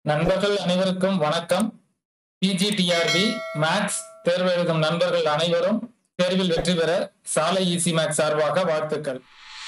நண்பர்கள் அனைவருக்கும் வணக்கம் பிஜிடிஆர்பி மேக்ஸ் தேர்வு எழுதும் நண்பர்கள் அனைவரும் தேர்வில் வெற்றி பெற சாலை ஈசி மேக்ஸ் சார்பாக வாழ்த்துக்கள்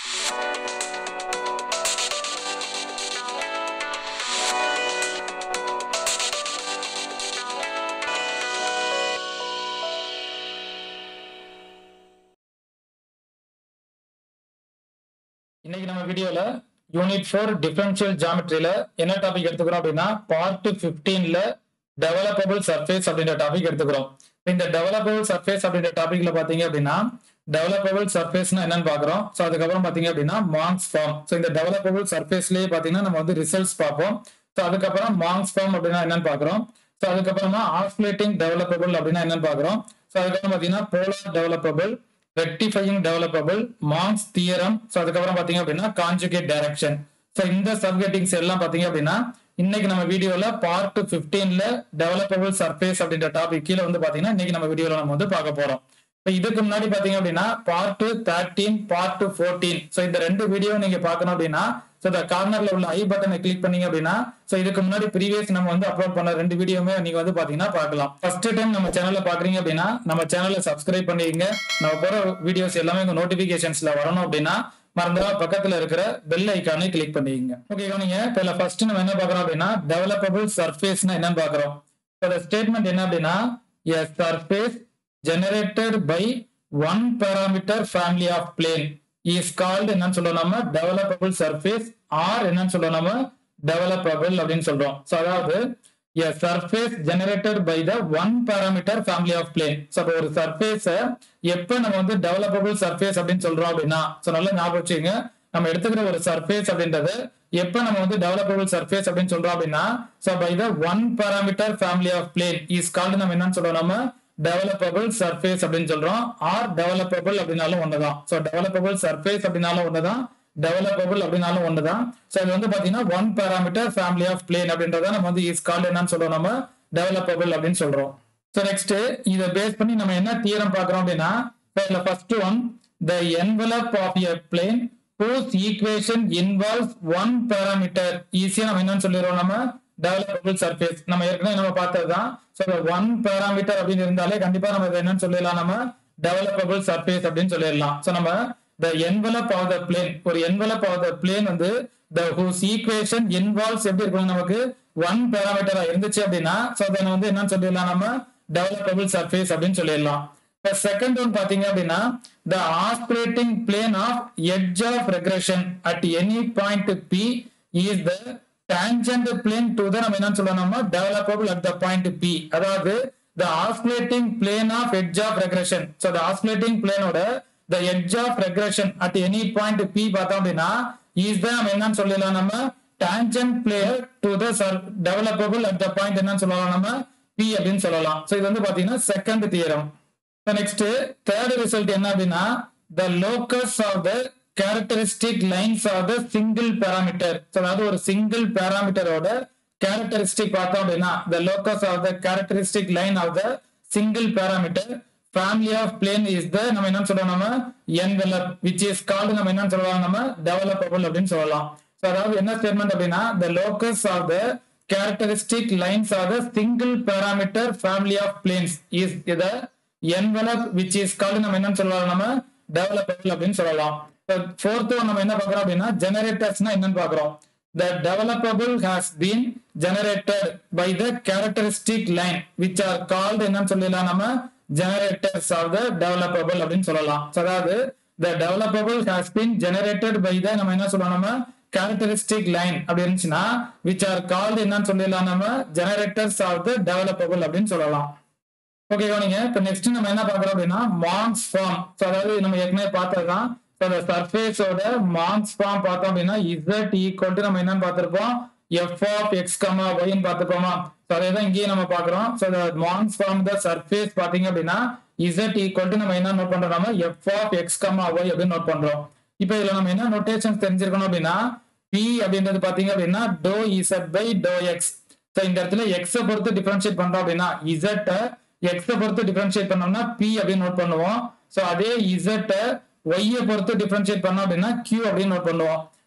இன்னைக்கு நம்ம வீடியோல யூனிட் ஃபோர் டிஃபரன்ஷியல் ஜாமெட்ரியில என்ன டாபிக் எடுத்துக்கிறோம் அப்படின்னா பார்ட் பிப்டீன்ல டெவலப்பபிள் சர்ஃபேஸ் அப்படின்ற டாபிக் எடுத்துக்கிறோம் இந்த டெவலப்பபிள் சர்ஃபேஸ் அப்படின்ற டாபிக்ல பாத்தீங்க அப்படின்னா டெவலப்பபிள் சர்ஃபேஸ்னா என்னன்னு பாக்குறோம் ஸோ அதுக்கப்புறம் பாத்தீங்க அப்படின்னா மார்க்ஸ் ஃபார்ம் ஸோ இந்த டெவலப்பபிள் சர்ஃபேஸ்லயே பாத்தீங்கன்னா நம்ம வந்து ரிசல்ட்ஸ் பார்ப்போம் ஸோ அதுக்கப்புறம் மார்க்ஸ் ஃபார்ம் அப்படின்னா என்னன்னு பாக்குறோம் ஸோ அதுக்கப்புறமா ஆஸ்பிளேட்டிங் டெவலப்பபிள் அப்படின்னா என்னன்னு பாக்குறோம் ஸோ அதுக்கப்புறம் பாத்தீங்கன்னா polar developable rectifying developable marks theorem so அதுக்கப்புறம் பாத்தீங்க அப்படின்னா கான்ஜுகேட் டைரக்ஷன் ஸோ இந்த சப்ஹெட்டிங்ஸ் எல்லாம் பாத்தீங்க அப்படின்னா இன்னைக்கு நம்ம வீடியோல பார்ட் பிப்டீன்ல டெவலப்பபிள் சர்ஃபேஸ் அப்படின்ற டாபிக் கீழே வந்து பாத்தீங்கன்னா இன்னைக்கு நம்ம வீடியோல நம்ம வந்து பார்க்க போறோம் இப்போ இதுக்கு முன்னாடி பாத்தீங்க அப்படின்னா part thirteen part fourteen so இந்த ரெண்டு வீடியோ நீங்க பார்க்கணும் அப்படின்னா ஸோ இந்த கார்னர்ல உள்ள ஐ பட்டனை கிளிக் பண்ணீங்க அப்படின்னா ஸோ இதுக்கு முன்னாடி ப்ரீவியஸ் நம்ம வந்து அப்லோட் பண்ண ரெண்டு வீடியோமே நீங்க வந்து பாத்தீங்கன்னா பார்க்கலாம் ஃபர்ஸ்ட் டைம் நம்ம சேனல்ல பாக்குறீங்க அப்படின்னா நம்ம சேனலை சப்ஸ்கிரைப் பண்ணிக்கங்க நம்ம போற வீடியோஸ் எல்லாமே உங்க நோட்டிபிகேஷன்ஸ்ல வரணும் அப்படின்னா மறந்துடா பக்கத்துல இருக்கிற பெல் ஐக்கானை கிளிக் பண்ணிக்கங்க ஓகே நீங்க இப்ப ஃபர்ஸ்ட் நம்ம என்ன பாக்குறோம் அப்படின்னா டெவலப்பபிள் சர்ஃபேஸ்னா என்னன்னு பாக்குறோம் இப்போ ஸ்டேட்மெண்ட் என்ன அப்படின்னா a surface generated by one parameter family of plane is called என்னன்னு சொல்றோம் நம்ம developable surface or என்னன்னு சொல்றோம் நம்ம developable அப்படின்னு சொல்றோம் so அதாவது a surface generated by the one parameter family of plane so அப்ப ஒரு surface எப்ப நம்ம வந்து developable surface அப்படின்னு சொல்றோம் அப்படின்னா so நல்லா ஞாபகம் வச்சுங்க நம்ம எடுத்துக்கிற ஒரு சர்ஃபேஸ் அப்படின்றது எப்ப நம்ம வந்து டெவலப்பபிள் சர்ஃபேஸ் அப்படின்னு சொல்றோம் அப்படின்னா so by the one parameter family of plane is called நம்ம என்னன்னு சொல்றோம் நம்ம டெவலப்பபிள் சர்ஃபேஸ் அப்படின்னு சொல்றோம் ஆர் டெவலப்பபிள் அப்படின்னாலும் ஒண்ணுதான் ஸோ டெவலப்பபிள் சர்ஃபேஸ் அப்படின்னாலும் ஒண்ணுதான் டெவலப்பபிள் அப்படின்னாலும் ஒண்ணுதான் ஸோ இது வந்து பாத்தீங்கன்னா one parameter family of plane அப்படின்றத நம்ம வந்து இஸ் கால்ட் என்னன்னு சொல்றோம் நம்ம டெவலப்பபிள் அப்படின்னு சொல்றோம் ஸோ நெக்ஸ்ட் இதை பேஸ் பண்ணி நம்ம என்ன தியரம் பாக்குறோம் அப்படின்னா இதுல first one the envelope of a plane whose equation involves one parameter ஈஸியா நம்ம என்னன்னு சொல்லிடுறோம் நம்ம டெவலப்பபிள் சர்ஃபேஸ் நம்ம ஏற்கனவே நம்ம பார்த்ததுதான் ஸோ ஒன் பேராமீட்டர் அப்படின்னு இருந்தாலே கண்டிப்பா நம்ம இதை என்னன்னு சொல்லிடலாம் நம்ம டெவலப்பபிள் சர்ஃபேஸ் அப்படின்னு சொல்லிடலாம் ஸோ நம்ம the envelope of the plane ஒரு என்வலப் ஆஃப் த பிளேன் வந்து த ஹூஸ் ஈக்குவேஷன் இன்வால்வ்ஸ் எப்படி இருக்கணும் நமக்கு ஒன் பேராமீட்டரா இருந்துச்சு அப்படின்னா ஸோ அதை வந்து என்னன்னு சொல்லிடலாம் நம்ம டெவலப்பபிள் சர்ஃபேஸ் அப்படின்னு சொல்லிடலாம் இப்போ செகண்ட் ஒன் பாத்தீங்க அப்படின்னா the osculating plane of edge of regression at any point P is the tangent plane to the நம்ம என்னன்னு சொல்றோம் நம்ம developable at the point P அதாவது the osculating plane of edge of regression so the ஆஸ்பிளேட்டிங் பிளேனோட the edge of regression at any point P பார்த்தோம் அப்படின்னா is the நம்ம என்னன்னு சொல்லலாம் நம்ம tangent plane to the developable at the point என்னன்னு சொல்லலாம் நம்ம பி அப்படின்னு சொல்லலாம் ஸோ இது வந்து பாத்தீங்கன்னா second theorem next third result என்ன அப்படின்னா the locus of the characteristic lines of the single parameter அதாவது ஒரு சிங்கிள் பேராமீட்டரோட கேரக்டரிஸ்டிக் பார்த்தோம் அப்படின்னா the locus of the characteristic line of the single parameter family of plane is the நம்ம என்ன சொல்றோம் நம்ம என்வெலப் விச் இஸ் கால்டு நம்ம என்ன சொல்லலாம் நம்ம டெவலப்பபிள் அப்படின்னு சொல்லலாம் ஸோ அதாவது என்ன ஸ்டேட்மெண்ட் அப்படின்னா the locus of the characteristic lines of the single parameter family of planes is இத envelope which is called நம்ம என்னன்னு சொல்லலாம் நம்ம டெவலப்பபிள் அப்படின்னு சொல்லலாம் ஃபோர்த் நம்ம என்ன பாக்குறோம் அப்படின்னா ஜெனரேட்டர்ஸ்னா என்னன்னு பாக்குறோம் the developable has been generated by the characteristic line which are called என்னன்னு சொல்லலாம் நம்ம generators of the developable அப்படின்னு சொல்லலாம் So, அதாவது the developable has been generated by the நம்ம என்ன சொல்லலாம் நம்ம characteristic line அப்படி இருந்துச்சுன்னா which are called என்னன்னு சொல்லலாம் நம்ம generators of the developable அப்படின்னு சொல்லலாம் ஓகே கவனிங்க இப்போ நெக்ஸ்ட் நம்ம என்ன பார்க்குறோம் அப்படின்னா மார்க்ஸ் ஃபார்ம் ஸோ அதாவது நம்ம ஏற்கனவே பார்த்ததுதான் ஸோ அந்த சர்ஃபேஸோட மார்க்ஸ் ஃபார்ம் பார்த்தோம் அப்படின்னா இசட் ஈக்குவல் டு நம்ம என்னன்னு பார்த்துருப்போம் எஃப் ஆஃப் எக்ஸ் கமா ஒய்ன்னு பார்த்துப்போமா ஸோ அதே தான் இங்கேயும் நம்ம பார்க்குறோம் ஸோ அந்த மார்க்ஸ் ஃபார்ம் த சர்ஃபேஸ் பார்த்தீங்க அப்படின்னா இசட் ஈக்குவல் டு நம்ம என்ன நோட் பண்றோம் நம்ம F of X comma Y அப்படின்னு நோட் பண்றோம் இப்போ இதுல நம்ம என்ன நோட்டேஷன் தெரிஞ்சிருக்கணும் அப்படின்னா பி அப்படின்றது பாத்தீங்க அப்படின்னா doe Z by doe X so இந்த இடத்துல எக்ஸை பொறுத்து டிஃபரன்ஷியேட் பண்றோம் அப்படின்னா இசட்டை எக்ஸை பொறுத்து டிஃபரன்ஷியேட் பண்ணோம்னா பி அப்படின்னு நோட் பண்ணுவோம் ஸோ அதே இசட்டை ஒய்யை பொறுத்து டிஃபரன்ஷியேட் பண்ணோம் அப்படின்னா கியூ அப்படின்னு நோட் பண்ணுவோம்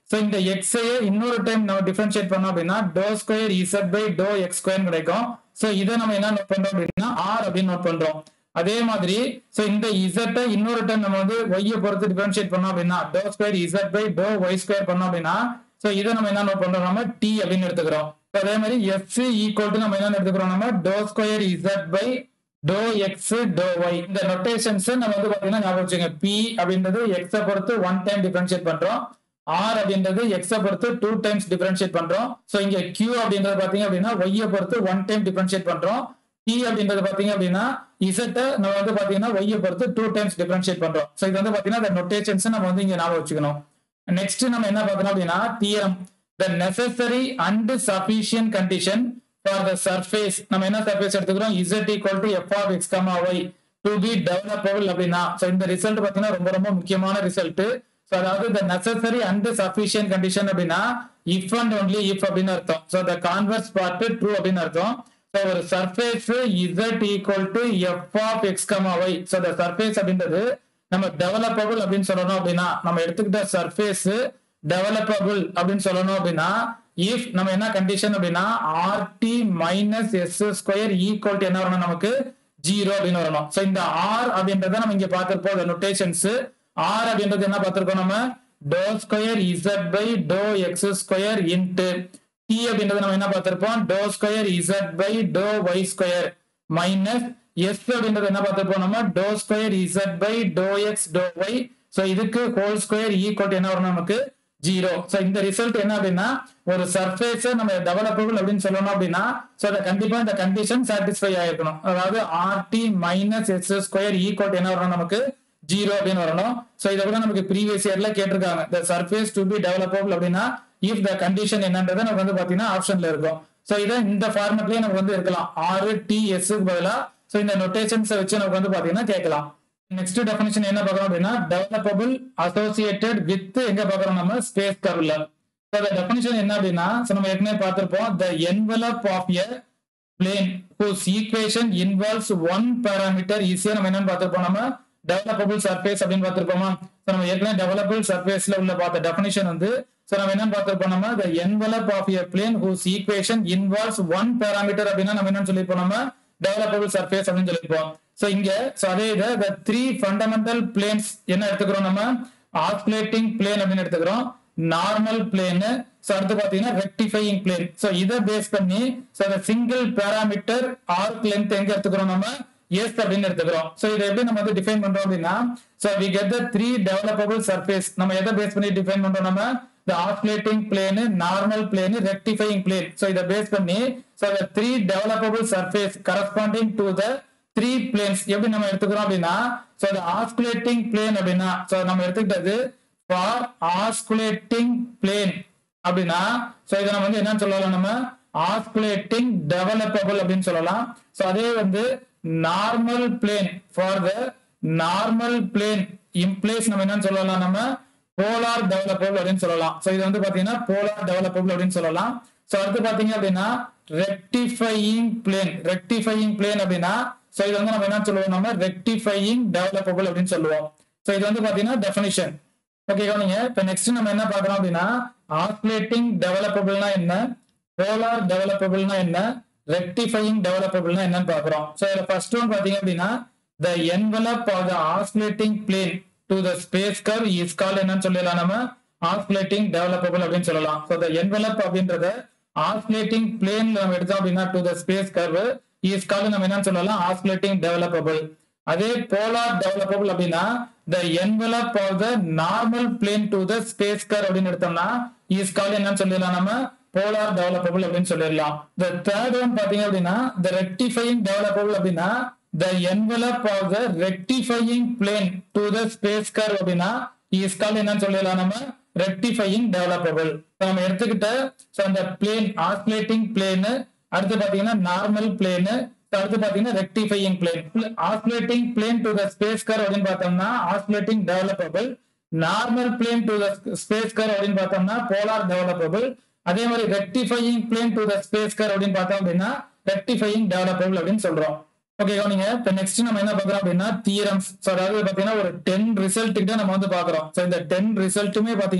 ஸோ இந்த எக்ஸையே இன்னொரு டைம் நம்ம டிஃபரன்ஷியேட் பண்ணோம் அப்படின்னா doe square Z by doe X square கிடைக்கும் ஸோ இதை நம்ம என்ன நோட் பண்றோம் அப்படின்னா ஆர் அப்படின்னு நோட் பண்றோம் அதே மாதிரி ஸோ இந்த இசட்டை இன்னொரு டைம் நம்ம வந்து ஒய்யை பொறுத்து டிஃபரன்ஷியேட் பண்ணோம் அப்படின்னா doe square Z by doe Y square பண்ணோம் அப்படின்னா ஸோ இதை நம்ம என்ன நோட் பண்றோம் நம்ம டி அப்படின்னு எடுத்துக்கிறோம் So அதே மாதிரி எஃப் ஈக்குவல் டு நம்ம என்ன எடுத்துக்கிறோம் நம்ம doe square Z by doe X doe Y இந்த நொட்டேஷன்ஸ் நம்ம வந்து பாத்தீங்கன்னா ஞாபகம் வச்சுங்க பி அப்படின்றது எக்ஸை பொறுத்து ஒன் டைம் டிஃபரன்ஷியேட் பண்றோம் ஆர் அப்படின்றது எக்ஸை பொறுத்து டூ டைம்ஸ் டிஃபரன்ஷியேட் பண்றோம் சோ இங்க கியூ அப்படின்றது பாத்தீங்க அப்படின்னா ஒய்யை பொறுத்து ஒன் டைம் டிஃபரன்ஷியேட் பண்றோம் டி அப்படின்றது பாத்தீங்க அப்படின்னா இசட்டை நம்ம வந்து பாத்தீங்கன்னா ஒய்யை பொறுத்து டூ டைம்ஸ் டிஃபரன்ஷியேட் பண்றோம் சோ இது வந்து பாத்தீங்கன்னா இந்த நொட்டேஷன்ஸ் நம்ம வந்து இங்க ஞாபகம் வச்சுக்கணும் நெக்ஸ்ட் நம்ம என்ன பார்க்கணும் அப்படின்னா theorem the necessary and sufficient condition for the surface நம்ம என்ன சர்ஃபேஸ் எடுத்துக்கிறோம் Z equal to F of X comma Y to be developable அப்படின்னா ஸோ இந்த ரிசல்ட் பார்த்தீங்கன்னா ரொம்ப ரொம்ப முக்கியமான ரிசல்ட் ஸோ அதாவது the necessary and sufficient condition அப்படின்னா இஃப் அண்ட் ஒன்லி இஃப் அப்படின்னு அர்த்தம் so the converse part true அப்படின்னு அர்த்தம் ஸோ ஒரு surface Z equal to F of X comma Y so the surface அப்படின்றது நம்ம டெவலப்பபிள் அப்படின்னு சொல்லணும் அப்படின்னா நம்ம எடுத்துக்கிட்ட சர்ஃபேஸ் டெவலப்பபிள் அப்படின்னு சொல்லணும் அப்படின்னா இஃப் நம்ம என்ன கண்டிஷன் அப்படின்னா RT minus S square equal என்ன வரணும் நமக்கு ஜீரோ அப்படின்னு வரணும் ஸோ இந்த ஆர் அப்படின்றத நம்ம இங்க பார்த்திருப்போம் நொட்டேஷன்ஸ் ஆர் அப்படின்றது என்ன பார்த்திருக்கோம் நம்ம doe square Z by doe X square into T அப்படின்றது நம்ம என்ன பார்த்திருப்போம் doe square Z by doe Y square minus S அப்படின்றது என்ன பார்த்திருப்போம் நம்ம doe square Z by doe X doe Y so இதுக்கு ஹோல் ஸ்கொயர் ஈக்குவல் என்ன வரும் நமக்கு ஜீரோ ஸோ இந்த ரிசல்ட் என்ன அப்படின்னா ஒரு சர்ஃபேஸ் நம்ம டெவலப்பபிள் அப்படின்னு சொல்லணும் அப்படின்னா ஸோ அதை கண்டிப்பா இந்த கண்டிஷன் சாட்டிஸ்ஃபை ஆயிருக்கணும் அதாவது RT minus S square equal என்ன வரணும் நமக்கு ஜீரோ அப்படின்னு வரணும் ஸோ இதை கூட நமக்கு ப்ரீவியஸ் இயர்ல கேட்டிருக்காங்க the surface to be developable அப்படின்னா இஃப் த கண்டிஷன் என்னன்றது நமக்கு வந்து பாத்தீங்கன்னா ஆப்ஷன்ல இருக்கும் ஸோ இதை இந்த ஃபார்மெட்லயே நமக்கு வந்து இருக்கலாம் ஆறு டி எஸ் பதிலா ஸோ இந்த நொட்டேஷன்ஸை வச்சு நமக்கு வந்து பாத்தீங்கன்னா கேட்கலாம் நெக்ஸ்ட் டெஃபினேஷன் என்ன பார்க்கறோம் அப்படின்னா டெவலப்பபிள் அசோசியேட்டட் வித் எங்க பார்க்கறோம் நம்ம ஸ்பேஸ் கர்வ்ல ஸோ அந்த டெஃபினேஷன் என்ன அப்படின்னா ஸோ நம்ம ஏற்கனவே பார்த்திருப்போம் the envelope of a plane whose equation involves one parameter ஈஸியா நம்ம என்னன்னு பார்த்திருப்போம் நம்ம டெவலப்பபிள் சர்ஃபேஸ் அப்படின்னு பார்த்திருப்போமா ஸோ நம்ம ஏற்கனவே டெவலப்பபிள் சர்ஃபேஸ்ல உள்ள பார்த்த டெஃபினேஷன் வந்து ஸோ நம்ம என்னன்னு பார்த்திருப்போம் நம்ம the envelope of a plane whose equation involves one parameter அப்படின்னா நம்ம என்னன்னு சொல்லியிருப்போம் நம்ம டெவலப்பபிள் சர்ஃபேஸ் அப்படின்னு சொல்லியிருப்போம் ஸோ இங்க ஸோ அதே இதை த த்ரீ ஃபண்டமெண்டல் பிளேன்ஸ் என்ன எடுத்துக்கிறோம் நம்ம ஆஸ்குலேட்டிங் பிளேன் அப்படின்னு எடுத்துக்கிறோம் நார்மல் பிளேன் ஸோ அடுத்து பாத்தீங்கன்னா ரெக்டிஃபையிங் பிளேன் ஸோ இதை பேஸ் பண்ணி ஸோ அந்த சிங்கிள் பேராமீட்டர் ஆர்க் லென்த் எங்க எடுத்துக்கிறோம் நம்ம எஸ் அப்படின்னு எடுத்துக்கிறோம் ஸோ இதை எப்படி நம்ம வந்து டிஃபைன் பண்றோம் அப்படின்னா so we get the three developable surface நம்ம எதை பேஸ் பண்ணி டிஃபைன் பண்றோம் நம்ம the oscillating plane normal plane rectifying plane so இத பேஸ் பண்ணி so the three developable surface corresponding to the three planes எப்படி நம்ம எடுத்துக்கிறோம் அப்படின்னா so the oscillating plane அப்படின்னா so நம்ம எடுத்துக்கிட்டது for oscillating plane அப்படின்னா so இதை நம்ம வந்து என்னன்னு சொல்லலாம் நம்ம oscillating developable அப்படின்னு சொல்லலாம் so அதே வந்து normal plane for the normal plane implies நம்ம என்னன்னு சொல்லலாம் நம்ம போலார் டெவலப்பபிள் அப்படின்னு சொல்லலாம் சோ இது வந்து பாத்தீங்கன்னா போலார் டெவலப்பபிள் அப்படின்னு சொல்லலாம் சோ அடுத்து பாத்தீங்க அப்படின்னா ரெக்டிஃபையிங் பிளேன் ரெக்டிஃபையிங் பிளேன் அப்படின்னா சோ இது வந்து நம்ம என்ன சொல்லுவோம் நம்ம ரெக்டிஃபையிங் டெவலப்பபிள் அப்படின்னு சொல்லுவோம் சோ இது வந்து பாத்தீங்கன்னா டெஃபினிஷன் ஓகே கவனிங்க இப்ப நெக்ஸ்ட் நம்ம என்ன பாக்குறோம் அப்படின்னா ஆஸ்குலேட்டிங் டெவலப்பபிள்னா என்ன போலார் டெவலப்பபிள்னா என்ன ரெக்டிஃபையிங் டெவலப்பபிள்னா என்னன்னு பாக்குறோம் சோ இதுல ஃபர்ஸ்ட் ஒன் பாத்தீங்க அப்படின்னா the envelope of the oscillating plane to the space curve is call என்னன்னு சொல்லலாம் நம்ம ஆஸ்குலேட்டிங் டெவலப்பபிள் அப்படின்னு சொல்லலாம் ஸோ த என்வலப் அப்படின்றத ஆஸ்குலேட்டிங் பிளேன்ல நம்ம எடுத்தோம் அப்படின்னா to the space curve is call நம்ம என்னன்னு சொல்லலாம் ஆஸ்குலேட்டிங் டெவலப்பபிள் அதே போலார் டெவலப்பபிள் அப்படின்னா the envelope of the normal plane to the space curve அப்படின்னு எடுத்தோம்னா இஸ் கால் என்னன்னு சொல்லிடலாம் நம்ம போலார் டெவலப்பபிள் அப்படின்னு சொல்லிடலாம் த தேர்ட் ஒன் பாத்தீங்க அப்படின்னா த ரெக்டிஃபையிங் டெவலப்பபிள் அப்படின்னா the envelope of the rectifying plane to the space curve அப்படின்னா is called என்னன்னு சொல்லலாம் நம்ம rectifying developable நம்ம எடுத்துக்கிட்ட so அந்த plane oscillating plane அடுத்து பாத்தீங்கன்னா நார்மல் plane அடுத்து பாத்தீங்கன்னா rectifying plane osculating plane to the space curve அப்படின்னு பார்த்தோம்னா osculating developable normal plane to the space curve அப்படின்னு பார்த்தோம்னா போலார் டெவலப்பபிள் அதே மாதிரி rectifying plane to the space curve அப்படின்னு பார்த்தோம் அப்படின்னா ரெக்டிஃபையிங் டெவலப்பபிள் அப்படின்னு சொல்றோம் ஓகே கவனிங்க இப்போ நெக்ஸ்ட் நம்ம என்ன பார்க்குறோம் அப்படின்னா தியரம்ஸ் ஸோ அதாவது பார்த்தீங்கன்னா ஒரு டென் ரிசல்ட் கிட்ட நம்ம வந்து பார்க்குறோம் ஸோ இந்த டென் ரிசல்ட்டுமே பார்த்தீங்கன்னா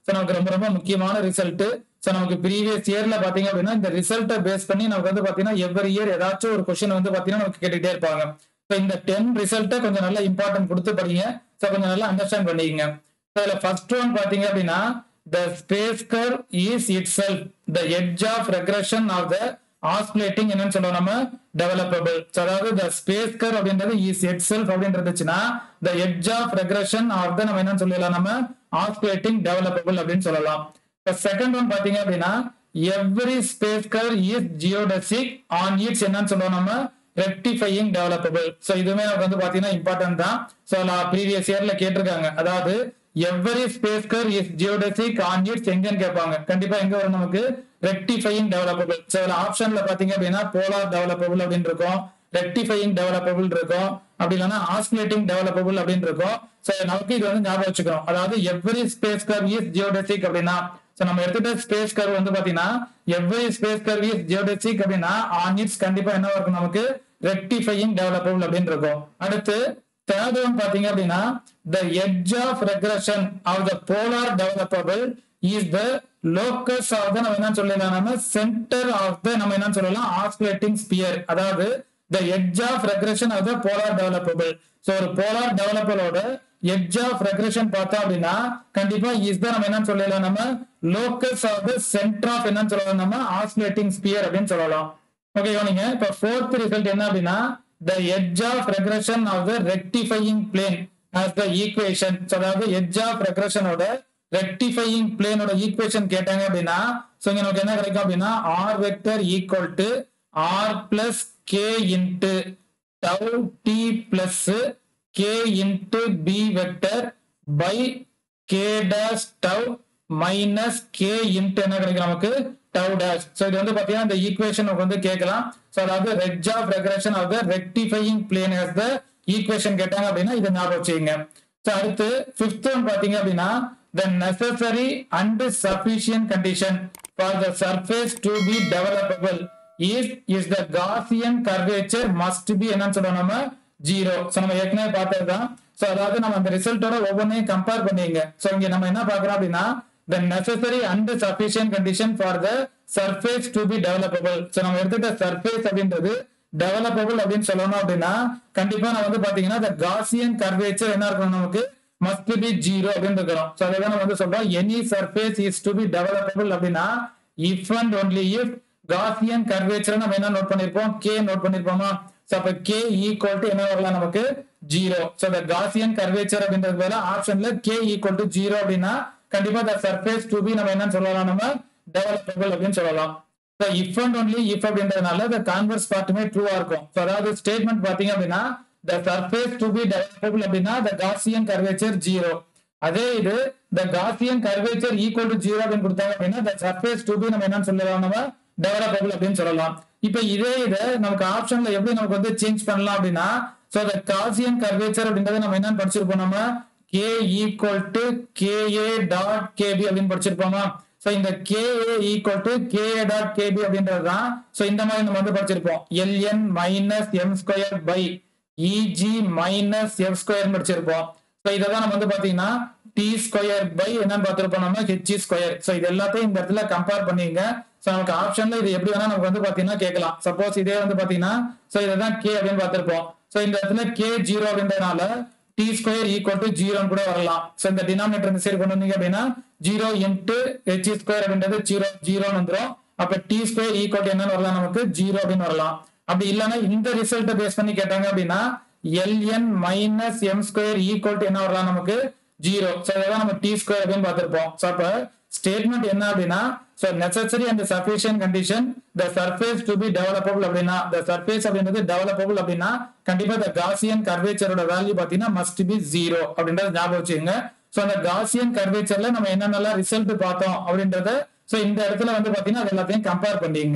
ஸோ நமக்கு ரொம்ப ரொம்ப முக்கியமான ரிசல்ட் ஸோ நமக்கு ப்ரீவியஸ் இயர்ல பாத்தீங்க அப்படின்னா இந்த ரிசல்ட்டை பேஸ் பண்ணி நமக்கு வந்து பாத்தீங்கன்னா எவ்ரி இயர் ஏதாச்சும் ஒரு கொஸ்டின் வந்து பாத்தீங்கன்னா நமக்கு கேட்டுக்கிட்டே இருப்பாங்க ஸோ இந்த டென் ரிசல்ட்டை கொஞ்சம் நல்லா இம்பார்ட்டன்ட் கொடுத்து படிங்க ஸோ கொஞ்சம் நல்லா அண்டர்ஸ்டாண்ட் பண்ணிக்கங்க ஸோ இதுல ஃபர்ஸ்ட் ஒன் பாத்தீங்க அப்படின்னா the space curve is itself the edge of regression of the osculating என்னன்னு சொல்லுவோம் நம்ம டெவலப்பபிள் அதாவது த ஸ்பேஸ் கர் அப்படின்றது இஸ் எட் செல்ஃப் அப்படின்னு இருந்துச்சுன்னா the edge of regression of the நம்ம என்னன்னு சொல்லலாம் நம்ம ஆஸ்பிளேட்டிங் டெவலப்பபிள் அப்படின்னு சொல்லலாம் இப்போ செகண்ட் ஒன் பாத்தீங்க அப்படின்னா every space curve is geodesic on its என்னன்னு சொல்லுவோம் நம்ம ரெக்டிஃபையிங் டெவலப்பபிள் ஸோ இதுவுமே நமக்கு வந்து பாத்தீங்கன்னா இம்பார்ட்டன்ட் தான் ஸோ நான் ப்ரீவியஸ் இயர்ல கேட்டிருக்காங்க அதாவது every space curve is geodesic on its எங்கன்னு கேட்பாங்க கண்டிப்பா எங்க வரும் நமக்கு ரெக்டிஃபையிங் டெவலப்பபிள் ஸோ இதுல ஆப்ஷன்ல பாத்தீங்க அப்படின்னா போலார் டெவலப்பபிள் அப்படின்னு இருக்கும் ரெக்டிஃபையிங் டெவலப்பபிள் இருக்கும் அப்படி இல்லைன்னா ஆஸ்குலேட்டிங் டெவலப்பபிள் அப்படின்னு இருக்கும் ஸோ நமக்கு இது வந்து ஞாபகம் வச்சுக்கிறோம் அதாவது every space curve is geodesic அப்படின்னா ஸோ நம்ம எடுத்துட்ட ஸ்பேஸ் கர்வ் வந்து பாத்தீங்கன்னா every space curve is geodesic அப்படின்னா ஆன் இட்ஸ் கண்டிப்பா என்ன இருக்கும் நமக்கு ரெக்டிஃபையிங் டெவலப்பபிள் அப்படின்னு இருக்கும் அடுத்து தேர்ட் ஒன் பாத்தீங்க அப்படின்னா the edge of regression of the polar developable is the locus of the நம்ம என்ன சொல்லலாம் நம்ம சென்டர் ஆஃப் த நம்ம என்ன சொல்லலாம் ஆஸ்குலேட்டிங் ஸ்பியர் அதாவது the edge of regression of the polar developable so ஒரு போலார் டெவலப்பரோட எட்ஜ் ஆஃப் ரெக்ரஷன் பார்த்தோம் அப்படின்னா கண்டிப்பா இஸ் தான் நம்ம என்ன சொல்லலாம் நம்ம locus of the centre of என்னன்னு சொல்லலாம் நம்ம ஆஸ்குலேட்டிங் ஸ்பியர் அப்படின்னு சொல்லலாம் ஓகே நீங்க இப்ப ஃபோர்த் ரிசல்ட் என்ன அப்படின்னா the edge of regression of the rectifying plane as the equation அதாவது எட்ஜ் ஆஃப் ரெக்ரஷனோட ரெக்டிஃபையிங் பிளேனோட ஈக்குவேஷன் கேட்டாங்க அப்படின்னா ஸோ இங்க நமக்கு என்ன கிடைக்கும் அப்படின்னா R vector equal to R plus K into tau T plus K into B vector by K dash tau minus K into என்ன கிடைக்கும் நமக்கு டவ் டேஷ் ஸோ இது வந்து பாத்தீங்கன்னா இந்த ஈக்குவேஷன் வந்து கேட்கலாம் ஸோ அதாவது edge of regression of the rectifying plane as the equation கேட்டாங்க அப்படின்னா இதை ஞாபகம் வச்சுக்கோங்க ஸோ அடுத்து ஃபிஃப்த் ஒன் பாத்தீங்க அப்படின்னா the necessary and sufficient condition for the surface to be developable is is the Gaussian curvature must be என்னன்னு சொல்றோம் நம்ம ஜீரோ ஸோ நம்ம ஏற்கனவே பார்த்தது தான் ஸோ அதாவது நம்ம அந்த ரிசல்ட்டோட ஒவ்வொன்றையும் கம்பேர் பண்ணிங்க ஸோ இங்க நம்ம என்ன பார்க்குறோம் அப்படின்னா the necessary and sufficient condition for the surface to be developable so நம்ம எடுத்துட்ட சர்ஃபேஸ் அப்படின்றது டெவலப்பபிள் அப்படின்னு சொல்லணும் அப்படின்னா கண்டிப்பா நான் வந்து பாத்தீங்கன்னா the காசியன் கர்வேச்சர் என்ன இருக்கணும் நமக்கு மஸ்ட் பி ஜீரோ அப்படின்னு இருக்கிறோம் ஸோ அதை நம்ம வந்து சொல்றோம் any surface is to be developable அப்படின்னா if and only if Gaussian curvature நம்ம என்ன நோட் பண்ணிருப்போம் கே நோட் பண்ணிருப்போமா ஸோ அப்ப கே ஈக்குவல் டு என்ன வரலாம் நமக்கு zero so the Gaussian curvature அப்படின்றது போல ஆப்ஷன்ல கே ஈக்குவல் டு ஜீரோ அப்படின்னா கண்டிப்பா the சர்ஃபேஸ் டு பி நம்ம என்னன்னு சொல்லலாம் நம்ம டெவலப்பபிள் அப்படின்னு சொல்லலாம் so if and only if அப்படின்றதுனால the கான்வர்ஸ் பார்ட்டுமே ட்ரூவா இருக்கும் ஸோ அதாவது ஸ்டேட்மெண்ட் பாத்தீங்க அப்படின்னா the surface to be developable அப்படின்னா the Gaussian curvature ஜீரோ அதே இது the Gaussian curvature equal to zero அப்படின்னு கொடுத்தாங்க அப்படின்னா the surface to be நம்ம என்னன்னு சொல்லலாம் நம்ம டெவலப்பபிள் அப்படின்னு சொல்லலாம் இப்ப இதே இதை நமக்கு ஆப்ஷன்ல எப்படி நமக்கு வந்து சேஞ்ச் பண்ணலாம் அப்படின்னா ஸோ the Gaussian curvature அப்படின்றத நம்ம என்னன்னு படிச்சிருப்போம் நம்ம k equal to ka dot kb அப்படின்னு படிச்சிருப்போமா சோ இந்த K equal to K dot KB அப்படின்றது தான் ஸோ இந்த மாதிரி நம்ம வந்து படிச்சிருப்போம் LN minus M square by EG minus F square படிச்சிருப்போம் ஸோ இதை தான் நம்ம வந்து பாத்தீங்கன்னா டி ஸ்கொயர் பை என்னன்னு பார்த்திருப்போம் நம்ம ஹெச்இ ஸ்கொயர் ஸோ இது எல்லாத்தையும் இந்த இடத்துல கம்பேர் பண்ணிங்க ஸோ நமக்கு ஆப்ஷன்ல இது எப்படி வேணா நமக்கு வந்து பாத்தீங்கன்னா கேட்கலாம் சப்போஸ் இதே வந்து பாத்தீங்கன்னா ஸோ இதை தான் கே அப்படின்னு பார்த்திருப்போம் ஸோ இந்த இடத்துல கே ஜீரோ அப்படின்றதுனால டி ஸ்கொயர் ஈக்குவல் டு ஜீரோன்னு கூட வரலாம் ஸோ இந்த டினாமினேட்டர் இந்த சைடு கொண்டு வந்தீங்க அப்படின்னா ஜீரோ இன்ட்டு ஹெச் ஸ்கொயர் அப்படின்றது ஜீரோ ஜீரோன்னு வந்துடும் அப்ப டி ஸ்கொயர் ஈக்குவல் டு என்னன்னு வரலாம் நமக்கு ஜீரோ அப்படின்னு வரலாம் அப்படி இல்லைன்னா இந்த ரிசல்ட்டை பேஸ் பண்ணி கேட்டாங்க அப்படின்னா LN minus M square equal to என்ன வரலாம் நமக்கு ஜீரோ ஸோ இதான் நம்ம டி ஸ்கொயர் அப்படின்னு பார்த்திருப்போம் ஸோ அப்ப ஸ்டேட்மெண்ட் என்ன அப்படின்னா so necessary and sufficient condition the surface to be developable அப்படின்னா த சர்ஃபேஸ் அப்படின்றது டெவலப்பபிள் அப்படின்னா கண்டிப்பா த காசியன் கர்வேச்சரோட வேல்யூ பாத்தீங்கன்னா மஸ்ட் பி ஜீரோ அப்படின்றத ஞாபகம் வச்சுக்கோங்க ஸோ அந்த காசியன் கர்வேச்சர்ல நம்ம என்னென்னலாம் ரிசல்ட் பார்த்தோம் அப்படின்றத ஸோ இந்த இடத்துல வந்து பாத்தீங்கன்னா அது எல்லாத்தையும் கம்பேர் பண்ணிங்க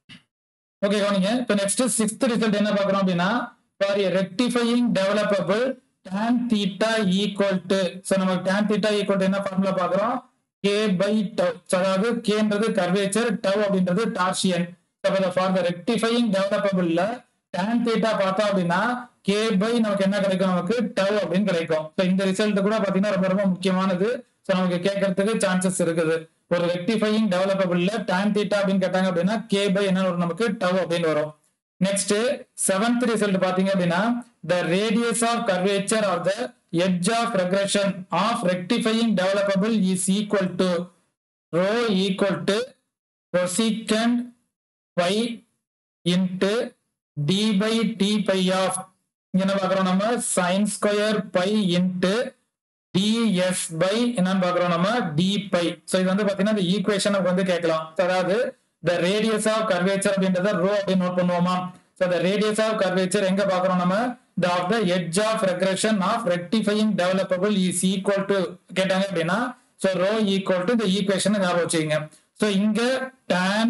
ஓகே கவனிங்க இப்போ நெக்ஸ்ட் சிக்ஸ்த் ரிசல்ட் என்ன பார்க்குறோம் அப்படின்னா for rectifying developable tan theta equal to so நமக்கு tan theta ஈக்குவல் டு என்ன ஃபார்முலா பார்க்குறோம் k பை டவ் அதாவது கேன்றது கர்வேச்சர் டவ் அப்படின்றது டார்ஷியன் ஃபார் த ரெக்டிஃபையிங் டெவலப்பபிள்ல tan theta பார்த்தோம் அப்படின்னா கே பை நமக்கு என்ன கிடைக்கும் நமக்கு டவ் அப்படின்னு கிடைக்கும் ஸோ இந்த ரிசல்ட் கூட பாத்தீங்கன்னா ரொம்ப ரொம்ப முக்கியமானது ஸோ நமக்கு கேட்கறதுக்கு சான்சஸ் இருக்குது ஒரு ரெக்டிஃபையிங் டெவலப்பபிள்ல tan தீட்டா அப்படின்னு கேட்டாங்க அப்படின்னா கே பை என்ன வரும் நமக்கு டவ் அப்படின்னு வரும் நெக்ஸ்ட் செவன்த் ரிசல்ட் பாத்தீங்க அப்படின்னா the radius of curvature of the edge of regression of rectifying developable is equal to rho equal to cosecant phi into D by D phi of என்ன பார்க்குறோம் நம்ம sine square phi into DS by என்னன்னு பார்க்குறோம் நம்ம D phi so இது வந்து பார்த்தீங்கன்னா இந்த ஈக்குவேஷன் வந்து கேட்கலாம் அதாவது த ரேடியஸ் ஆஃப் கர்வேச்சர் அப்படின்றத ரோ அப்படின்னு நோட் பண்ணுவோமா so the radius of curvature எங்க பார்க்குறோம் நம்ம the of the edge of regression of rectifying developable is equal to கேட்டாங்க அப்படின்னா ஸோ ரோ ஈக்குவல் டு இந்த ஈக்குவேஷன் ஞாபகம் வச்சுக்கோங்க ஸோ இங்க tan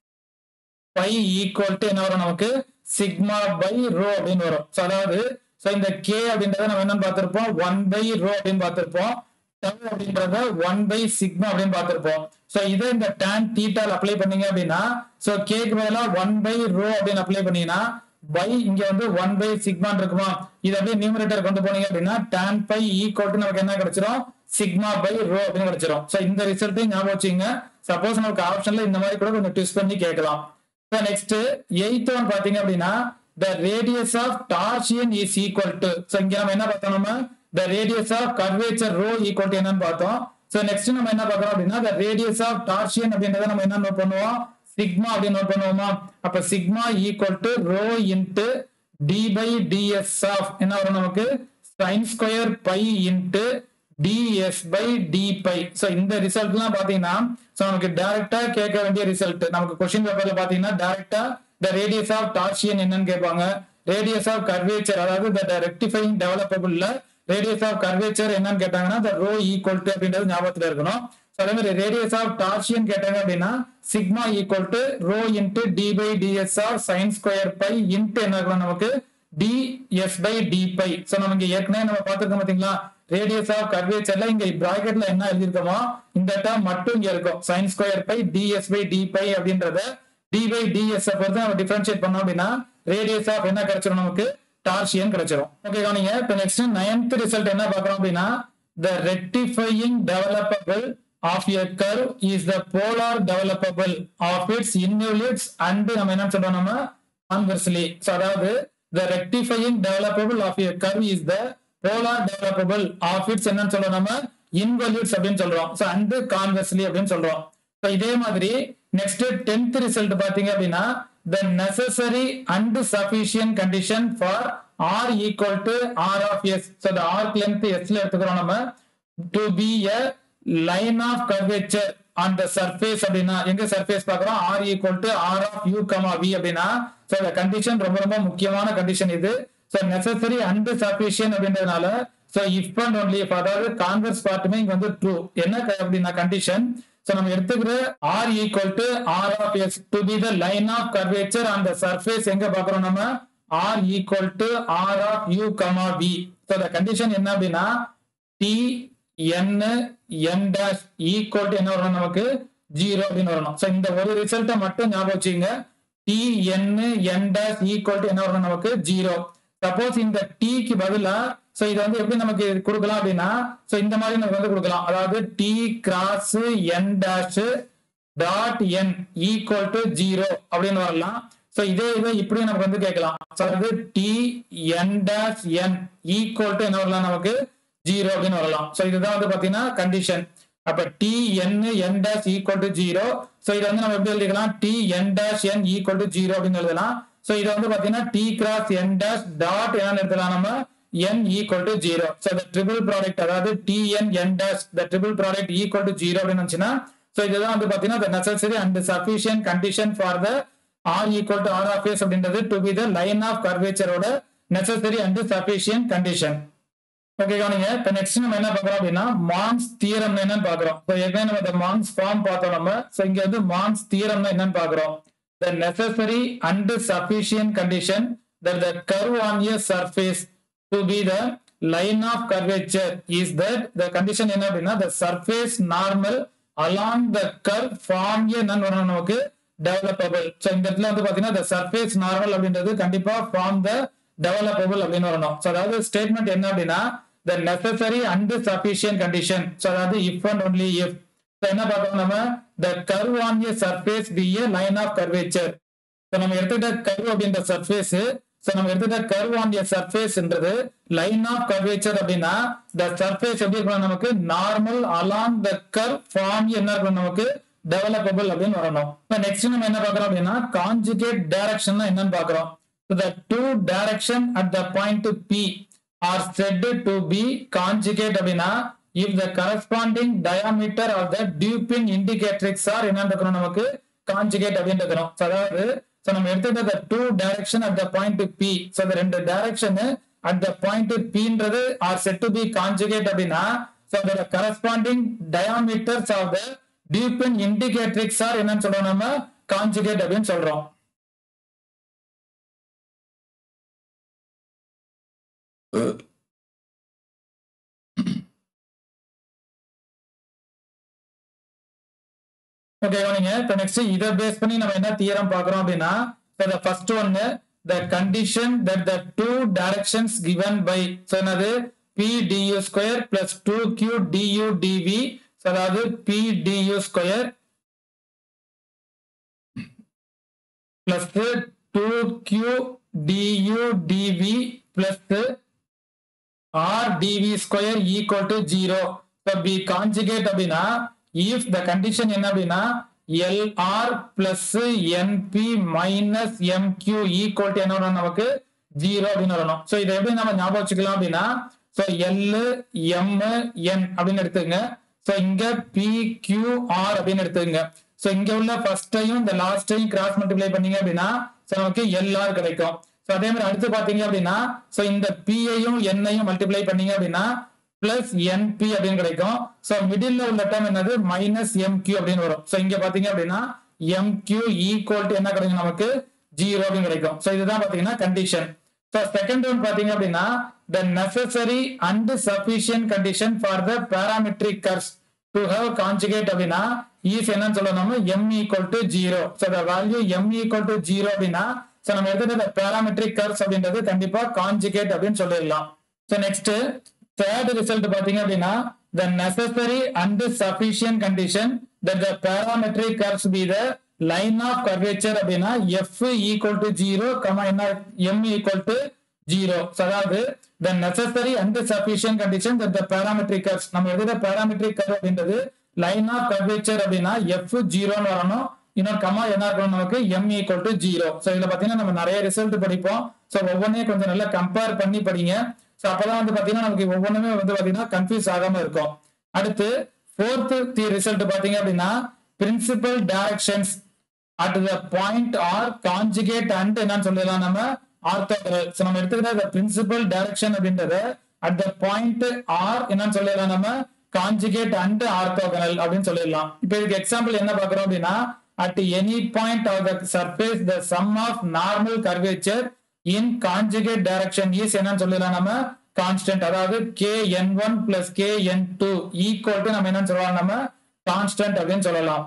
பை ஈக்குவல் டு என்ன வரும் நமக்கு சிக்மா பை ரோ அப்படின்னு வரும் ஸோ அதாவது ஸோ இந்த கே அப்படின்றத நம்ம என்னன்னு பார்த்திருப்போம் ஒன் பை ரோ அப்படின்னு பார்த்திருப்போம் டவ் அப்படின்றத ஒன் பை சிக்மா அப்படின்னு பார்த்திருப்போம் ஸோ இதை இந்த tan தீட்டால் அப்ளை பண்ணீங்க அப்படின்னா ஸோ கேக்கு பதிலாக ஒன் பை ரோ அப்படின்னு அப்ளை பண்ணீங்கன்னா பை இங்க வந்து ஒன் பை சிக்மான் இருக்குமா இது அப்படியே நியூமரேட்டர் கொண்டு போனீங்க அப்படின்னா tan பை ஈக்குவல் டு நமக்கு என்ன கிடைச்சிரும் சிக்மா பை ரோ அப்படின்னு கிடைச்சிரும் ஸோ இந்த ரிசல்ட்டையும் ஞாபகம் வச்சுங்க சப்போஸ் நமக்கு ஆப்ஷன்ல இந்த மாதிரி கூட கொஞ்சம் ட்விஸ்ட் பண்ணி கேட்கலாம் நெக்ஸ்ட் எயித் ஒன் பாத்தீங்க அப்படின்னா the radius of torsion is equal to so இங்க நம்ம என்ன பார்த்தோம் நம்ம the radius of curvature rho equal to என்னன்னு பார்த்தோம் ஸோ நெக்ஸ்ட் நம்ம என்ன பார்க்கறோம் அப்படின்னா த ரேடியஸ் ஆஃப் டார்சியன் அப்படின்றத நம்ம என்ன நோட் பண்ணுவோம் சிக்மா அப்படின்னு நோட் பண்ணுவோமா அப்ப sigma equal to rho into D by DS of என்ன வரும் நமக்கு sine square phi into DS by D phi so இந்த ரிசல்ட்லாம் பாத்தீங்கன்னா ஸோ நமக்கு டைரக்டா கேட்க வேண்டிய ரிசல்ட் நமக்கு கொஸ்டின் பேப்பர்ல பாத்தீங்கன்னா டைரக்டா த ரேடியஸ் ஆஃப் டார்சியன் என்னன்னு கேட்பாங்க ரேடியஸ் ஆஃப் கர்வேச்சர் அதாவது த ரெக்டிஃபைங் டெவலப்பபிள்ல ரேடியஸ் ஆஃப் கர்வேச்சர் என்னன்னு கேட்டாங்கன்னா த ரோ ஈக்குவல் டு அப்படின்றது ஞாபகத்துல இருக்கணும் ஸோ அதே மாதிரி ரேடியஸ் ஆஃப் டார்சியன் கேட்டாங்க அப்படின்னா sigma equal to rho into D by DS of sine square phi into என்ன இருக்கணும் நமக்கு D S by D phi so நம்ம இங்க ஏற்கனவே நம்ம பார்த்துருக்கோம் பாத்தீங்களா ரேடியஸ் ஆஃப் கர்வேச்சர்ல இங்க பிராக்கெட்ல என்ன எழுதியிருக்கோமோ இந்த டேர்ம் மட்டும் இங்க இருக்கும் sine square phi DS by D phi அப்படின்றத டி பை டிஎஸ் பொறுத்து நம்ம டிஃபரன்ஷியேட் பண்ணோம் அப்படின்னா ரேடியஸ் ஆஃப் என்ன கிடைச்சிரும் நமக்கு டார்சியன் கிடைச்சிரும் ஓகே கவனிங்க இப்போ நெக்ஸ்ட் நைன்த் ரிசல்ட் என்ன பார்க்கறோம் அப்படின்னா the rectifying developable of a curve is the polar developable of its involutes and நம்ம என்ன சொல்றோம் நம்ம கான்வெர்ஸ்லி ஸோ அதாவது the rectifying developable of a curve is the polar developable of its என்னன்னு சொல்றோம் நம்ம இன்வல்யூட்ஸ் அப்படின்னு சொல்றோம் ஸோ அண்ட் கான்வெர்ஸ்லி அப்படின்னு சொல்றோம் ஸோ இதே மாதிரி நெக்ஸ்ட் டென்த் ரிசல்ட் பாத்தீங்க அப்படின்னா the necessary and sufficient condition for R equal to R of S so the arc length எஸ்ல எடுத்துக்கிறோம் நம்ம to be a line of curvature on the surface அப்படின்னா எங்க சர்ஃபேஸ் பார்க்கறோம் R equal to R of U comma V அப்படின்னா so இந்த condition ரொம்ப ரொம்ப முக்கியமான கண்டிஷன் இது ஸோ நெசசரி அண்ட் சஃபிஷியன்ட் அப்படின்றதுனால so if and only if அதாவது கான்வெர்ஸ் பார்ட்டுமே இங்க வந்து ட்ரூ என்ன க- அப்படின்னா கண்டிஷன் ஸோ நம்ம எடுத்துக்கிற R equal to R of S to be the line of curvature on the surface எங்க பார்க்கறோம் நம்ம R equal to R of U comma V so the condition என்ன அப்படின்னா T N N dash equal to என்ன வரணும் நமக்கு zero அப்படின்னு வரணும் ஸோ இந்த ஒரு ரிசல்ட்டை மட்டும் ஞாபகம் வச்சுங்க T N N dash equal to என்ன வரணும் நமக்கு ஜீரோ சப்போஸ் இந்த டீக்கு பதிலா சோ இதை வந்து எப்படி நமக்கு கொடுக்கலாம் அப்படின்னா சோ இந்த மாதிரி நமக்கு வந்து கொடுக்கலாம் அதாவது T cross N dash dot N equal to zero அப்படின்னு வரலாம் சோ இதே இதை இப்படி நமக்கு வந்து கேட்கலாம் So, அதாவது T N dash N equal to என்ன வரலாம் நமக்கு ஜீரோ அப்படின்னு வரலாம் சோ இதுதான் வந்து பாத்தீங்கன்னா கண்டிஷன் அப்ப T N N dash equal to zero so இதை வந்து நம்ம எப்படி எழுதிக்கலாம் T N dash N equal to zero அப்படின்னு எழுதலாம் சோ இதை வந்து பாத்தீங்கன்னா T cross N dash dot என்னன்னு எடுத்துக்கலாம் நம்ம n equal to zero so the triple product அதாவது tn n dash the triple product equal to zero அப்படின்னு வந்துச்சுன்னா ஸோ இதுதான் வந்து பாத்தீங்கன்னா the necessary and sufficient condition for the r equal to R of S அப்படின்றது to be the line of கர்வேச்சரோட necessary and sufficient condition okay கவனிங்க இப்போ next நம்ம என்ன பார்க்கறோம் அப்படின்னா மான்ஸ் தியரம் என்னன்னு பார்க்கறோம் இப்போ ஏற்கனவே நம்ம இந்த மான்ஸ் ஃபார்ம் பார்த்தோம் நம்ம ஸோ இங்க வந்து மான்ஸ் தியரம்னா என்னன்னு பார்க்கறோம் the necessary and sufficient condition that the curve on a surface to be the line of curvature is that the condition என்ன அப்படின்னா the surface normal along the curve form a என்னன்னு வரணும் நமக்கு developable so இந்த இடத்துல வந்து பாத்தீங்கன்னா the surface normal அப்படின்றது கண்டிப்பா form the டெவலப்பபிள் அப்படின்னு வரணும் ஸோ அதாவது ஸ்டேட்மெண்ட் என்ன அப்படின்னா the necessary and sufficient condition so அதாவது இஃப் அண்ட் ஒன்லி இஃப் என்ன பார்க்கணும் நம்ம the curve on a surface be a line of curvature so நம்ம எடுத்துக்கிட்ட கர்வ் அப்படின்ற சர்ஃபேஸ் ஸோ நம்ம எடுத்துக்கிட்ட கர்வ் ஆன் ஏ சர்ஃபேஸ்ன்றது லைன் ஆஃப் கர்வேச்சர் அப்படின்னா த சர்ஃபேஸ் எப்படி இருக்கணும் நமக்கு normal along the curve form என்ன இருக்கணும் நமக்கு டெவலப்பபிள் அப்படின்னு வரணும் இப்போ நெக்ஸ்ட் நம்ம என்ன பார்க்கறோம் அப்படின்னா கான்ஜுகேட் டைரக்ஷன் என்னன்னு பார்க்கறோம் the two direction at the point P are said to be conjugate அப்படின்னா if the corresponding diameter of the dupin indicatrix are என்னன்னு இருக்கணும் நமக்கு conjugate அப்படின்னு இருக்கணும் So, அதாவது so நம்ம எடுத்துக்கிட்ட the two direction at the point P so the ரெண்டு direction at the point Pன்றது are said to be conjugate அப்படின்னா so the corresponding diameters of the dupin indicatrix are என்னன்னு சொல்றோம் நம்ம conjugate அப்படின்னு சொல்றோம் ஓகே கவனிங்க இப்போ நெக்ஸ்ட் இதை பேஸ் பண்ணி நம்ம என்ன தியரம் பார்க்குறோம் அப்படின்னா the ஃபர்ஸ்ட் ஒன்னு the condition that the two directions given by so என்னது p du square plus 2q du dv so அதாவது p du square plus 2q du dv plus r dv square equal to 0 so be conjugate அப்படின்னா if the condition என்ன அப்படின்னா lr plus np minus mq equal to என்ன வரும் நமக்கு 0 அப்படின்னு வரணும் so இதை எப்படி நம்ம ஞாபகம் வச்சுக்கலாம் அப்படின்னா so l m n அப்படின்னு எடுத்துக்கங்க so இங்க p q r அப்படின்னு எடுத்துக்கங்க so இங்க உள்ள ஃபர்ஸ்டையும் இந்த லாஸ்டையும் கிராஸ் மல்டிப்ளை பண்ணீங்க அப்படின்னா so நமக்கு lr கிடைக்கும் ஸோ அதே மாதிரி அடுத்து பாத்தீங்க அப்படின்னா ஸோ இந்த பிஐயும் எண்ணையும் மல்டிப்ளை பண்ணீங்க அப்படின்னா பிளஸ் என்பி அப்படின்னு கிடைக்கும் ஸோ மிடில் உள்ள டேர்ம் என்னது மைனஸ் எம்கியூ அப்படின்னு வரும் ஸோ இங்க பாத்தீங்க அப்படின்னா எம்கியூ ஈக்குவல் டு என்ன கிடைக்கும் நமக்கு ஜீரோ அப்படின்னு கிடைக்கும் ஸோ இதுதான் பாத்தீங்கன்னா கண்டிஷன் ஸோ செகண்ட் ஒன் பாத்தீங்க அப்படின்னா the necessary and sufficient condition for the parametric curves to have conjugate அப்படின்னா ஈஸ் என்னன்னு சொல்லணும் M equal to zero so the value M equal to zero அப்படின்னா ஸோ நம்ம எடுத்துகிட்ட பேராமெட்ரிக் கர்வ்ஸ் அப்படின்றது கண்டிப்பா கான்ஜுகேட் அப்படின்னு சொல்லிடலாம் ஸோ நெக்ஸ்ட் தேர்ட் ரிசல்ட் பாத்தீங்க அப்படின்னா the necessary and sufficient condition that the parametric curves be the line of curvature அப்படின்னா F equal to zero comma என்ன எம் ஈக்குவல் டு ஜீரோ அதாவது the necessary and sufficient condition that the parametric curves நம்ம எழுதுற parametric curve அப்படின்றது line of curvature அப்படின்னா F ஜீரோன்னு வரணும் இன்னொரு கமா என்ன இருக்கணும் நமக்கு M equal to zero so இதுல பாத்தீங்கன்னா நம்ம நிறைய ரிசல்ட் படிப்போம் ஸோ ஒவ்வொன்றையும் கொஞ்சம் நல்லா கம்பேர் பண்ணி படிங்க ஸோ அப்பதான் வந்து பாத்தீங்கன்னா நமக்கு ஒவ்வொன்றுமே வந்து பாத்தீங்கன்னா கன்ஃபியூஸ் ஆகாம இருக்கும் அடுத்து ஃபோர்த் ரிசல்ட் பாத்தீங்க அப்படின்னா principal directions at the point are conjugate and என்னன்னு சொல்லலாம் நம்ம ஆர்த்தோகரல் ஸோ நம்ம எடுத்துக்கிட்ட பிரின்சிபல் டைரக்ஷன் அப்படின்றத அட் த பாயிண்ட் ஆர் என்னன்னு சொல்லலாம் நம்ம கான்ஜுகேட் அண்ட் ஆர்த்தோகனல் அப்படின்னு சொல்லிடலாம் இப்போ இதுக்கு எக்ஸாம்பிள் என்ன பாக்குறோம் அப்படின்னா at any point of the surface the sum of normal curvature in conjugate direction is என்னன்னு சொல்லலாம் நம்ம கான்ஸ்டன்ட் அதாவது K N one plus K N two equal to நம்ம என்னன்னு சொல்லலாம் நம்ம கான்ஸ்டன்ட் அப்படின்னு சொல்லலாம்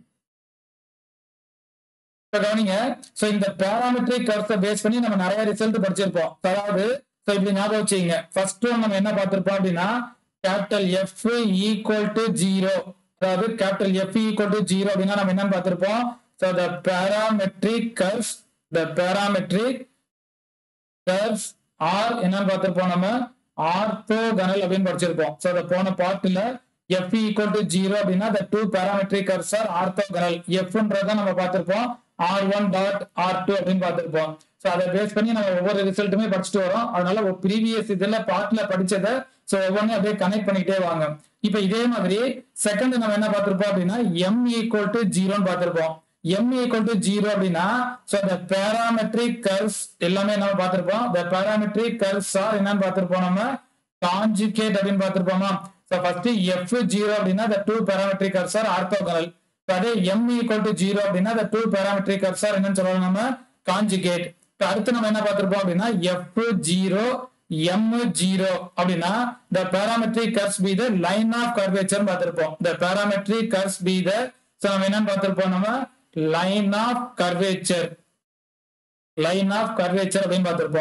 இப்ப கவனிங்க சோ இந்த பேராமெட்ரிக் கர்வ்ஸை பேஸ் பண்ணி நம்ம நிறைய ரிசல்ட் படிச்சிருப்போம் அதாவது சோ இப்படி ஞாபகம் வச்சுங்க ஃபர்ஸ்ட் ஒன் நம்ம என்ன பார்த்திருப்போம் அப்படின்னா capital F equal to zero அதாவது capital F equal to zero அப்படின்னா நம்ம என்னன்னு பார்த்திருப்போம் so the parametric curves the parametric curves are என்னன்னு பார்த்திருப்போம் நம்ம ஆர்த்தோகனல் அப்படின்னு படிச்சிருப்போம் ஸோ அதை போன பார்ட்ல எஃப் ஈக்குவல் டு ஜீரோ அப்படின்னா the two parametric curves are orthogonal எஃப்ன்றத நம்ம பார்த்திருப்போம் R one dot R two அப்படின்னு பார்த்திருப்போம் ஸோ அதை பேஸ் பண்ணி நம்ம ஒவ்வொரு ரிசல்ட்டுமே படிச்சுட்டு வரோம் அதனால ப்ரீவியஸ் இதுல பார்ட்ல படிச்சதை ஸோ ஒவ்வொன்றும் அப்படியே கனெக்ட் பண்ணிட்டே வாங்க இப்போ இதே மாதிரி செகண்ட் நம்ம என்ன பார்த்திருப்போம் அப்படின்னா எம் ஈக்குவல் டு ஜீரோன்னு பார்த்திருப்போம் எம் ஈக்குவல் டு ஜீரோ அப்படின்னா ஸோ the பேராமெட்ரிக் கர்வ்ஸ் எல்லாமே நம்ம பார்த்திருப்போம் the பேராமெட்ரிக் கர்வ்ஸ் ஆர் என்னன்னு பார்த்திருப்போம் நம்ம கான்ஜுகேட் அப்படின்னு பார்த்திருப்போமா ஸோ ஃபர்ஸ்ட் எஃப் ஜீரோ அப்படின்னா the two parametric curves are orthogonal அதே எம் ஈக்குவல் டு ஜீரோ அப்படின்னா the two parametric curves are என்னன்னு சொல்லலாம் நம்ம கான்ஜுகேட் அடுத்து நம்ம என்ன பார்த்திருப்போம் அப்படின்னா எஃப் ஜீரோ எம் ஜீரோ அப்படின்னா the parametric curves be the line of curvature பார்த்திருப்போம் the parametric curves be the so நம்ம என்னன்னு பார்த்திருப்போம் நம்ம line of curvature line of curvature அப்படின்னு பார்த்திருப்போம்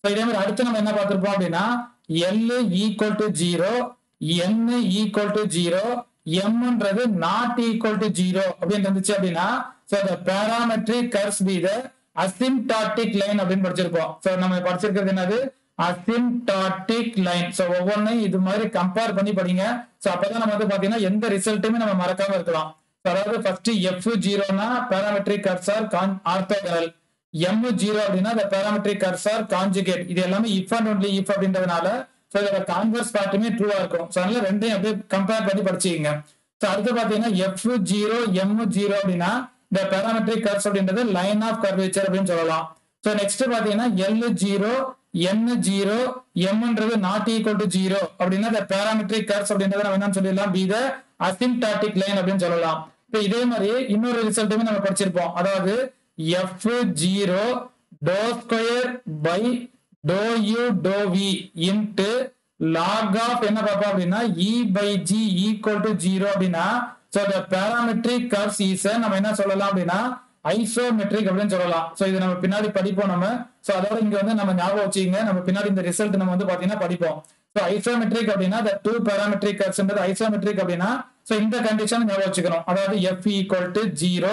So, இதே மாதிரி அடுத்து நம்ம என்ன பார்த்திருப்போம் அப்படின்னா L equal to zero N equal to zero எம்ன்றது நாட் ஈக்குவல் டு ஜீரோ அப்படின்னு இருந்துச்சு அப்படின்னா so the parametric curves be the asymptotic line அப்படின்னு படிச்சிருப்போம் ஸோ நம்ம படிச்சிருக்கிறது என்னது அசிம்டாட்டிக் லைன் ஸோ ஒவ்வொன்றையும் இது மாதிரி கம்பேர் பண்ணி படிங்க ஸோ அப்பதான் நம்ம வந்து பாத்தீங்கன்னா எந்த ரிசல்ட்டுமே நம்ம மறக்காம இருக்கலாம் So, அதாவது ஃபர்ஸ்ட் எஃப் ஜீரோனா parametric curves are orthogonal M zero அப்படின்னா the parametric cursor conjugate இது எல்லாமே if and only if அப்படின்றதுனால ஸோ இதோட கான்வர்ஸ் பார்ட்டுமே ட்ரூவா இருக்கும் ஸோ அதனால ரெண்டையும் அப்படியே கம்பேர் பண்ணி படிச்சுக்கங்க ஸோ அடுத்து பாத்தீங்கன்னா எஃப் ஜீரோ எம் ஜீரோ அப்படின்னா இந்த பேராமெட்ரிக் கர்ஸ் அப்படின்றது லைன் ஆஃப் கர்வேச்சர் அப்படின்னு சொல்லலாம் ஸோ நெக்ஸ்ட் பாத்தீங்கன்னா எல் ஜீரோ என் ஜீரோ எம்ன்றது நாட் ஈக்குவல் டு ஜீரோ அப்படின்னா இந்த பேராமெட்ரிக் கர்ஸ் அப்படின்றத நம்ம என்னன்னு சொல்லிடலாம் பி த அசிம்டாட்டிக் லைன் அப்படின்னு சொல்லலாம் இப்போ இதே மாதிரி இன்னொரு ரிசல்ட்டுமே நம்ம படிச்சிருப்போம் அதாவது F zero doh square by doh U doh V into log of என்ன பார்ப்போம் அப்படின்னா E by G equal to zero அப்படின்னா so the parametric curves is நம்ம என்ன சொல்லலாம் அப்படின்னா ஐசோமெட்ரிக் அப்படின்னு சொல்லலாம் ஸோ இது நம்ம பின்னாடி படிப்போம் நம்ம ஸோ அதோட இங்க வந்து நம்ம ஞாபகம் வச்சுக்கோங்க நம்ம பின்னாடி இந்த ரிசல்ட் நம்ம வந்து பாத்தீங்கன்னா படிப்போம் ஸோ ஐசோமெட்ரிக் அப்படின்னா the டூ பேராமெட்ரிக் கர்ஸ்ன்றது ஐசோமெட்ரிக் அப்படின்னா ஸோ இந்த கண்டிஷன் ஞாபகம் வச்சுக்கணும் அதாவது F equal to zero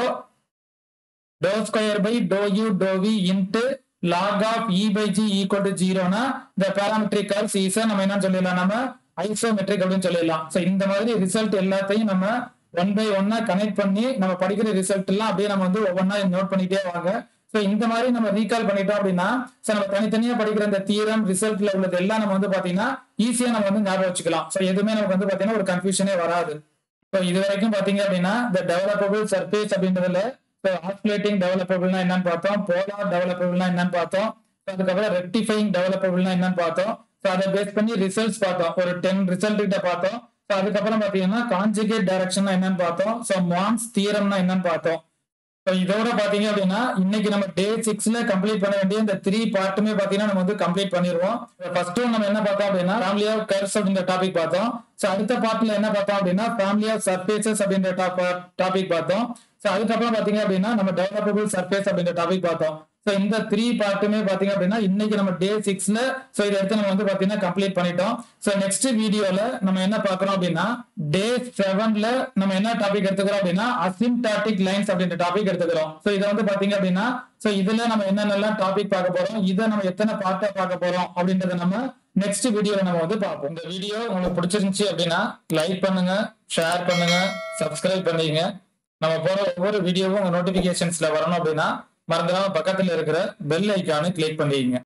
doh square by doh U doh V into log of E by G equal to ஜீரோனா இந்த பேராமெட்ரிக் கர்வ்ஸ் ஈஸா நம்ம என்ன சொல்லிடலாம் நம்ம ஐசோமெட்ரிக் அப்படின்னு சொல்லிடலாம் ஸோ இந்த மாதிரி ரிசல்ட் எல்லாத்தையும் நம்ம ஒன் பை ஒன்னா கனெக்ட் பண்ணி நம்ம படிக்கிற ரிசல்ட் எல்லாம் அப்படியே நம்ம வந்து ஒவ்வொன்றா நோட் பண்ணிட்டே வாங்க ஸோ இந்த மாதிரி நம்ம ரீகால் பண்ணிட்டோம் அப்படின்னா ஸோ நம்ம தனித்தனியா படிக்கிற இந்த தீரம் ரிசல்ட்ல உள்ளது எல்லாம் நம்ம வந்து பாத்தீங்கன்னா ஈஸியா நம்ம வந்து ஞாபகம் வச்சுக்கலாம் ஸோ எதுவுமே நமக்கு வந்து பாத்தீங்கன்னா ஒரு கன்ஃபியூஷனே வராது ஸோ இது வரைக்கும் பாத்தீங்க அப்படின்னா இந்த டெவலப்பபிள் சர்ஃபேஸ் அப்படின்றதுல ஸோ ஆஸ்குலேட்டிங் டெவலப்பபிள்னா என்னன்னு பார்த்தோம் போலார் டெவலப்பபிள்னா என்னன்னு பார்த்தோம் So, அதுக்கப்புறம் ரெக்டிஃபைங் டெவலப்பபிள்னா என்னன்னு பார்த்தோம் ஸோ அதை பேஸ் பண்ணி ரிசல்ட்ஸ் பார்த்தோம் ஒரு டென் ரிசல்ட் கிட்ட பார்த்தோம் ஸோ அதுக்கப்புறம் பாத்தீங்கன்னா கான்ஜுகேட் டைரக்ஷன் என்னன்னு பார்த்தோம் ஸோ மான்ஸ் தியரம்னா என்னன்னு பார்த்தோம் ஸோ இதோட பாத்தீங்க அப்படின்னா இன்னைக்கு நம்ம டே சிக்ஸ்ல கம்ப்ளீட் பண்ண வேண்டிய இந்த த்ரீ பார்ட்டுமே பாத்தீங்கன்னா நம்ம வந்து கம்ப்ளீட் பண்ணிடுவோம் ஃபர்ஸ்ட் நம்ம என்ன பார்த்தோம் அப்படின்னா ஃபேமிலி ஆஃப் கர்ஸ் அப்படின்ற டாபிக் பார்த்தோம் ஸோ அடுத்த பார்ட்ல என்ன பார்த்தோம் அப்படின்னா ஃபேமிலி ஆஃப் சர்ஃபேசஸ் அப்படின்ற டாபிக் பார்த்தோம் ஸோ அதுக்கப்புறம் பாத்தீங்க அப்படின்னா நம்ம டெவலப்பபிள் சர்ஃபேஸ் அப்படின்ற டாபிக் பார்த்தோம் ஸோ இந்த த்ரீ பார்ட்டுமே பாத்தீங்க அப்படின்னா இன்னைக்கு நம்ம டே சிக்ஸ்ல ஸோ இதை எடுத்து நம்ம வந்து பாத்தீங்கன்னா கம்ப்ளீட் பண்ணிட்டோம் ஸோ நெக்ஸ்ட் வீடியோல நம்ம என்ன பார்க்கறோம் அப்படின்னா டே செவன்ல நம்ம என்ன டாபிக் எடுத்துக்கிறோம் அப்படின்னா அசிம்டாட்டிக் லைன்ஸ் அப்படின்ற டாபிக் எடுத்துக்கிறோம் ஸோ இதை வந்து பாத்தீங்க அப்படின்னா ஸோ இதுல நம்ம என்னென்னலாம் டாபிக் பார்க்க போறோம் இதை நம்ம எத்தனை பார்ட்டா பார்க்க போறோம் அப்படின்றத நம்ம நெக்ஸ்ட் வீடியோல நம்ம வந்து பார்ப்போம் இந்த வீடியோ உங்களுக்கு பிடிச்சிருந்துச்சு அப்படின்னா லைக் பண்ணுங்க ஷேர் பண்ணுங்க சப்ஸ்கிரைப் பண்ணிக்கங்க நம்ம போற ஒவ்வொரு வீடியோவும் உங்க நோட்டிபிகேஷன்ஸ்ல வரணும் அப்படின்னா மறந்துடாம பக்கத்துல இருக்கிற பெல் ஐக்கானு கிளிக் பண்ணிக்கங்க